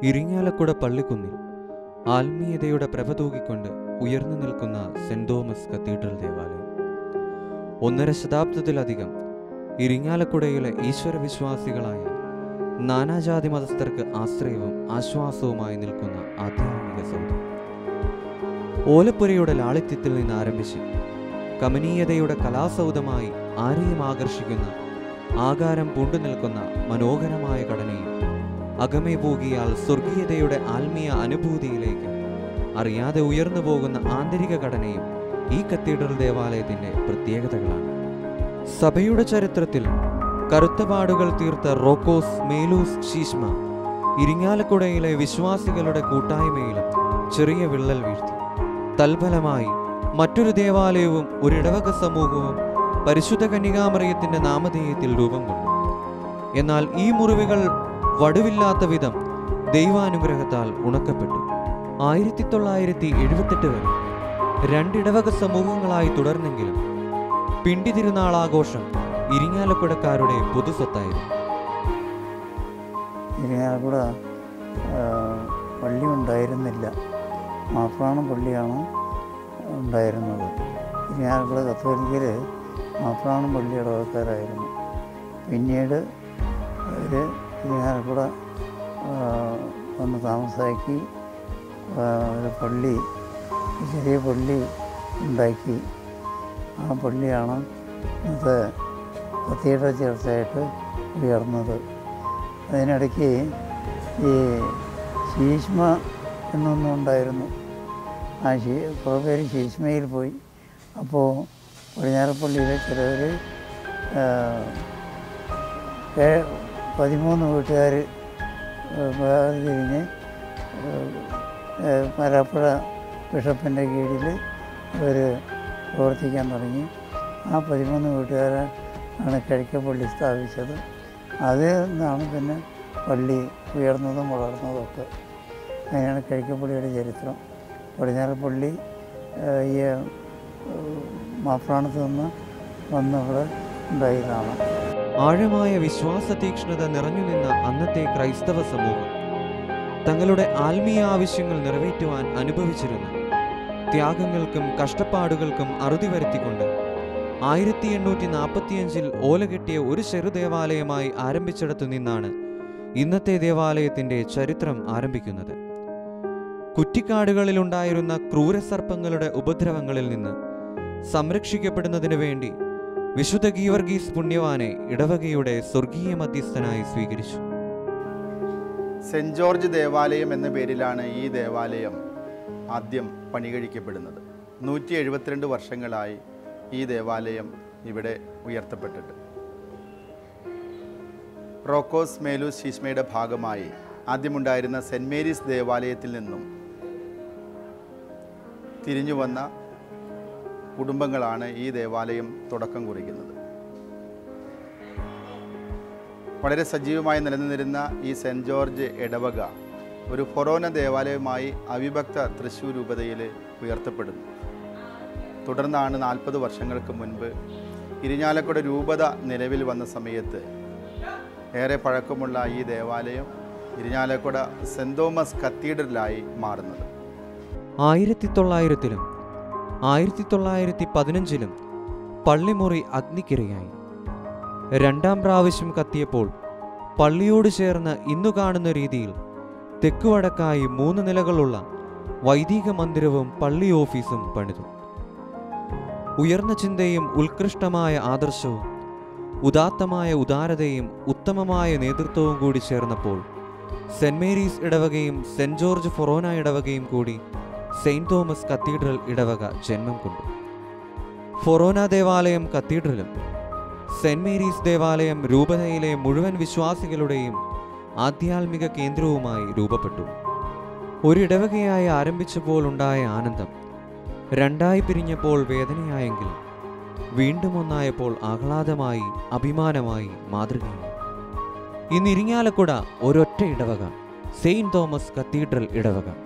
ഇരിങ്ങാലക്കുട പള്ളിക്കുന്നിൽ ആത്മീയതയുടെ പ്രഭ തൂകിക്കൊണ്ട് ഉയർന്നു നിൽക്കുന്ന സെന്റ് തോമസ് കത്തീഡ്രൽ ദേവാലയം ഒന്നര ശതാബ്ദത്തിലധികം ഇരിങ്ങാലക്കുടയിലെ ഈശ്വരവിശ്വാസികളായ നാനാജാതി മതസ്ഥർക്ക് ആശ്രയവും ആശ്വാസവുമായി നിൽക്കുന്ന ആധ്യാത്മിക സൗധം ഓലപ്പുരയുടെ ലാളിത്യത്തിൽ നിന്ന് ആരംഭിച്ച് കമനീയതയുടെ കലാസൗധമായി ആരെയും ആകർഷിക്കുന്ന ആകാരം പൂണ്ടു നിൽക്കുന്ന മനോഹരമായ ഘടനയും അകമേ പൂകിയാൽ സ്വർഗീയതയുടെ ആത്മീയ അനുഭൂതിയിലേക്ക് അറിയാതെ ഉയർന്നു പോകുന്ന ആന്തരിക ഘടനയും ഈ കത്തീഡ്രൽ ദേവാലയത്തിന്റെ പ്രത്യേകതകളാണ് സഭയുടെ ചരിത്രത്തിൽ കറുത്ത പാടുകൾ തീർത്ത റോക്കോസ് മേലൂസ് ശീഷ്മ ഇരിങ്ങാലക്കുടയിലെ വിശ്വാസികളുടെ കൂട്ടായ്മയിലും ചെറിയ വിള്ളൽ വീഴ്ത്തി തൽഫലമായി മറ്റൊരു ദേവാലയവും ഒരു ഇടവക സമൂഹവും പരിശുദ്ധ കന്യകാമറിയത്തിന്റെ നാമധേയത്തിൽ രൂപം കൊണ്ടു എന്നാൽ ഈ മുറിവുകൾ വടുവില്ലാത്ത വിധം ദൈവാനുഗ്രഹത്താൽ ഉണക്കപ്പെട്ടു ആയിരത്തി തൊള്ളായിരത്തി എഴുപത്തെട്ട് വരെ രണ്ടിടവക സമൂഹങ്ങളായി തുടർന്നെങ്കിലും പിണ്ടി തിരുനാളാഘോഷം ഇരിങ്ങാലക്കുടക്കാരുടെ പൊതുസ്വത്തായിരുന്നു ഇരിങ്ങാലക്കുട ആ, പള്ളി ഉണ്ടായിരുന്നില്ല മാപ്രാണം പള്ളിയാണ് ഉണ്ടായിരുന്നത് ഇരിങ്ങാലക്കുട കത്തോലിക്കർ മാപ്രാണം പള്ളി ഇടവക്കാരായിരുന്നു പിന്നീട് അവർ ഇരിങ്ങാലക്കുട ആ, വന്ന് താമസാക്കി ആ, ഒരു പള്ളി ഒരു ചെറിയ പള്ളി ഉണ്ടാക്കി ആ പള്ളിയാണ് ഇന്നത്തെ കത്തീഡ്രൽ ചേർച്ചയായിട്ട് ഉയർന്നത് അതിനിടയ്ക്ക് ഈ ശീഷ്മ എന്നൊന്നും ഉണ്ടായിരുന്നു ആ ശീ കുറേ പേര് ശീഷ്മയിൽ പോയി അപ്പോൾ പടിഞ്ഞാറപ്പള്ളിയിലെ ചിലവർ പതിമൂന്ന് വീട്ടുകാർ തിരിഞ്ഞ് മരാപ്പുഴ ബിഷപ്പിൻ്റെ കീഴിൽ അവർ പ്രവർത്തിക്കാൻ തുടങ്ങി ആ പതിമൂന്ന് വീട്ടുകാരാണ് കിഴക്കപ്പള്ളി സ്ഥാപിച്ചത് അതിൽ നിന്നാണ് പിന്നെ പള്ളി ഉയർന്നതും വളർന്നതും ഒക്കെ അങ്ങനെയാണ് കിഴക്കപ്പള്ളിയുടെ ചരിത്രം പടിഞ്ഞാറപ്പള്ളി ഏഹ്, ഈ ഏഹ്, മാപ്രാണത്ത് നിന്ന് വന്നവിടെ ഉണ്ടായതാണ് ആഴമായ വിശ്വാസ തീക്ഷ്ണത നിറഞ്ഞു നിന്ന അന്നത്തെ ക്രൈസ്തവ സമൂഹം തങ്ങളുടെ ആത്മീയ ആവശ്യങ്ങൾ നിറവേറ്റുവാൻ അനുഭവിച്ചിരുന്ന ത്യാഗങ്ങൾക്കും കഷ്ടപ്പാടുകൾക്കും അറുതി വരുത്തിക്കൊണ്ട് ആയിരത്തി എണ്ണൂറ്റി നാൽപ്പത്തിയഞ്ചിൽ ഓലകെട്ടിയ ഒരു ചെറു ദേവാലയമായി ആരംഭിച്ചിടത്തു നിന്നാണ് ഇന്നത്തെ ദേവാലയത്തിന്റെ ചരിത്രം ആരംഭിക്കുന്നത് കുറ്റിക്കാടുകളിലുണ്ടായിരുന്ന ക്രൂരസർപ്പങ്ങളുടെ ഉപദ്രവങ്ങളിൽ നിന്ന് സംരക്ഷിക്കപ്പെടുന്നതിനു വേണ്ടി വിശുദ്ധ ഗീവർഗീസ് പുണ്യവാനെ ഇടവകയുടെ സ്വർഗീയ മധ്യസ്ഥനായി സ്വീകരിച്ചു സെൻറ് ജോർജ് ദേവാലയം എന്ന പേരിലാണ് ഈ ദേവാലയം ആദ്യം പണികഴിക്കപ്പെടുന്നത് നൂറ്റി എഴുപത്തിരണ്ട് വർഷങ്ങളായി ഈ ദേവാലയം ഇവിടെ ഉയർത്തപ്പെട്ടിട്ട് റോക്കോസ് മേലൂസ് ശീഷ്മയുടെ ഭാഗമായി ആദ്യമുണ്ടായിരുന്ന സെൻറ് മേരീസ് ദേവാലയത്തിൽ നിന്നും തിരിഞ്ഞു വന്ന കുടുംബങ്ങളാണ് ഈ ദേവാലയം തുടക്കം കുറിക്കുന്നത് വളരെ സജീവമായി നിലനിന്നിരുന്ന ഈ സെൻറ് ജോർജ് ഇടവക ഒരു ഫൊറോന ദേവാലയമായി അവിഭക്ത തൃശ്ശൂർ രൂപതയിൽ ഉയർത്തപ്പെടുന്നു തുടർന്നാണ് നാൽപ്പത് വർഷങ്ങൾക്ക് മുൻപ് ഇരിഞ്ഞാലക്കുട രൂപത നിലവിൽ വന്ന സമയത്ത് ഏറെ പഴക്കമുള്ള ഈ ദേവാലയം ഇരിഞ്ഞാലക്കുട സെൻറ് തോമസ് കത്തീഡ്രലായി മാറുന്നത് ആയിരത്തി തൊള്ളായിരത്തിലും ആയിരത്തി തൊള്ളായിരത്തി പതിനഞ്ചിലും പള്ളിമുറി അഗ്നിക്കിരയായി രണ്ടാം പ്രാവശ്യം കത്തിയപ്പോൾ പള്ളിയോട് ചേർന്ന് ഇന്നു കാണുന്ന രീതിയിൽ തെക്കുവടക്കായി മൂന്ന് നിലകളുള്ള വൈദിക മന്ദിരവും പള്ളി ഓഫീസും പണിതു ഉയർന്ന ചിന്തയും ഉത്കൃഷ്ടമായ ആദർശവും ഉദാത്തമായ ഉദാരതയും ഉത്തമമായ നേതൃത്വവും കൂടി ചേർന്നപ്പോൾ സെന്റ് മേരീസ് ഇടവകയും സെന്റ് ജോർജ് ഫൊറോന ഇടവകയും കൂടി സെയിന്റ് തോമസ് കത്തീഡ്രൽ ഇടവക ജന്മം കൊണ്ടു ഫൊറോന ദേവാലയം കത്തീഡ്രലും സെന്റ് മേരീസ് ദേവാലയം രൂപതയിലെ മുഴുവൻ വിശ്വാസികളുടെയും ആധ്യാത്മിക കേന്ദ്രവുമായി രൂപപ്പെട്ടു ഒരിടവകയായി ആരംഭിച്ചപ്പോൾ ഉണ്ടായ ആനന്ദം രണ്ടായി പിരിഞ്ഞപ്പോൾ വേദനയായെങ്കിൽ വീണ്ടും ഒന്നായപ്പോൾ ആഹ്ലാദമായി അഭിമാനമായി മാതൃകയായി ഇന്ന് ഇരിങ്ങാലക്കുട ഒരൊറ്റ ഇടവക സെയിന്റ് തോമസ് കത്തീഡ്രൽ ഇടവക